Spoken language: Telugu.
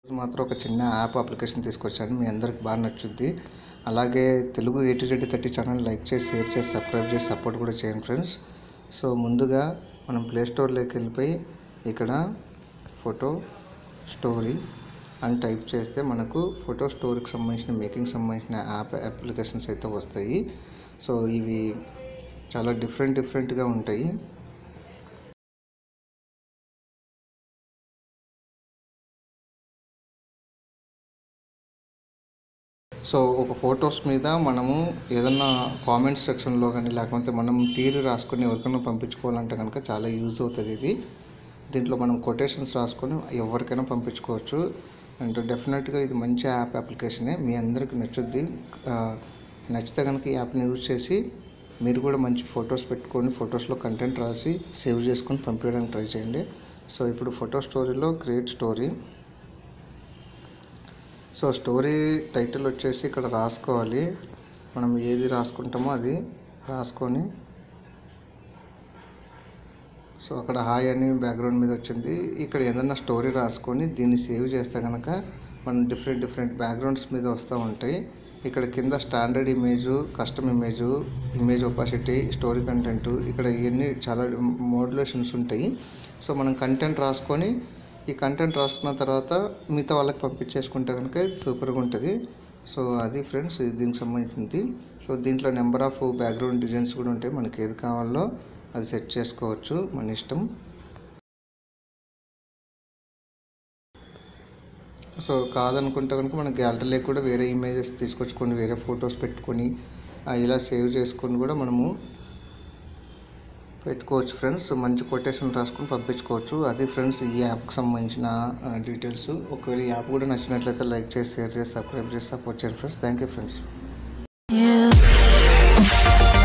ఈరోజు మాత్రం ఒక చిన్న యాప్ అప్లికేషన్ తీసుకొచ్చాను మీ అందరికి బాగా నచ్చుద్ది అలాగే Telugu A to Z thirty channel like చేసి షేర్ చేసి సబ్స్క్రైబ్ చేసి సపోర్ట్ కూడా చేయండి ఫ్రెండ్స్ సో ముందుగా మనం ప్లే స్టోర్లోకి వెళ్ళిపోయి ఇక్కడ ఫోటో స్టోరీ అని టైప్ చేస్తే మనకు ఫోటో స్టోరీకి సంబంధించిన మేకింగ్ సంబంధించిన యాప్ అప్లికేషన్స్ అయితే వస్తాయి సో ఇవి చాలా డిఫరెంట్ డిఫరెంట్గా ఉంటాయి సో ఒక ఫొటోస్ మీద మనము ఏదన్నా కామెంట్స్ సెక్షన్లో కానీ లేకపోతే మనం తీరు రాసుకొని ఎవరికైనా పంపించుకోవాలంటే కనుక చాలా యూజ్ అవుతుంది ఇది దీంట్లో మనం కొటేషన్స్ రాసుకొని ఎవరికైనా పంపించుకోవచ్చు అండ్ డెఫినెట్గా ఇది మంచి యాప్ అప్లికేషనే మీ అందరికీ నచ్చుద్ది ఆ, నచ్చితే కనుక ఈ యాప్ని యూజ్ చేసి మీరు కూడా మంచి ఫొటోస్ పెట్టుకొని ఫొటోస్లో కంటెంట్ రాసి సేవ్ చేసుకొని పంపించడానికి ట్రై చేయండి సో ఇప్పుడు ఫోటో స్టోరీలో create story so story title వచ్చేసి ఇక్కడ రాసుకోవాలి మనం ఏది రాసుకుంటామో అది రాసుకొని సో అక్కడ హాయ్ అని బ్యాక్గ్రౌండ్ మీద వచ్చింది ఇక్కడ ఏదన్నా స్టోరీ రాసుకొని దీన్ని సేవ్ చేస్తే కనుక మనం డిఫరెంట్ డిఫరెంట్ బ్యాక్గ్రౌండ్స్ మీద వస్తూ ఉంటాయి ఇక్కడ కింద standard image custom image image opacity story content ఇక్కడ ఇవన్నీ చాలా మోడ్యులేషన్స్ ఉంటాయి సో మనం కంటెంట్ రాసుకొని ఈ కంటెంట్ రాసుకున్న తర్వాత మిగతా వాళ్ళకి పంపించేసుకుంటే కనుక ఇది సూపర్గా ఉంటుంది సో అది ఫ్రెండ్స్ ఇది దీనికి సంబంధించింది సో దీంట్లో నెంబర్ ఆఫ్ బ్యాక్గ్రౌండ్ డిజైన్స్ కూడా ఉంటాయి మనకి ఏది కావాలో అది సెట్ చేసుకోవచ్చు మన ఇష్టం సో కాదనుకుంటే కనుక మన గ్యాలరీలో కూడా వేరే ఇమేజెస్ తీసుకొచ్చుకొని వేరే ఫొటోస్ పెట్టుకొని ఆ, ఇలా సేవ్ చేసుకొని కూడా మనము పెట్టుకోవచ్చు ఫ్రెండ్స్ మంచి కొటేషన్ రాసుకొని పంపించుకోవచ్చు అది ఫ్రెండ్స్ ఈ యాప్కి సంబంధించిన డీటెయిల్స్ ఒకవేళ ఈ యాప్ కూడా నచ్చినట్లయితే లైక్ చేసి షేర్ చేసి సబ్స్క్రైబ్ చేసి సపోర్ట్ చేయండి friends thank you friends Yeah.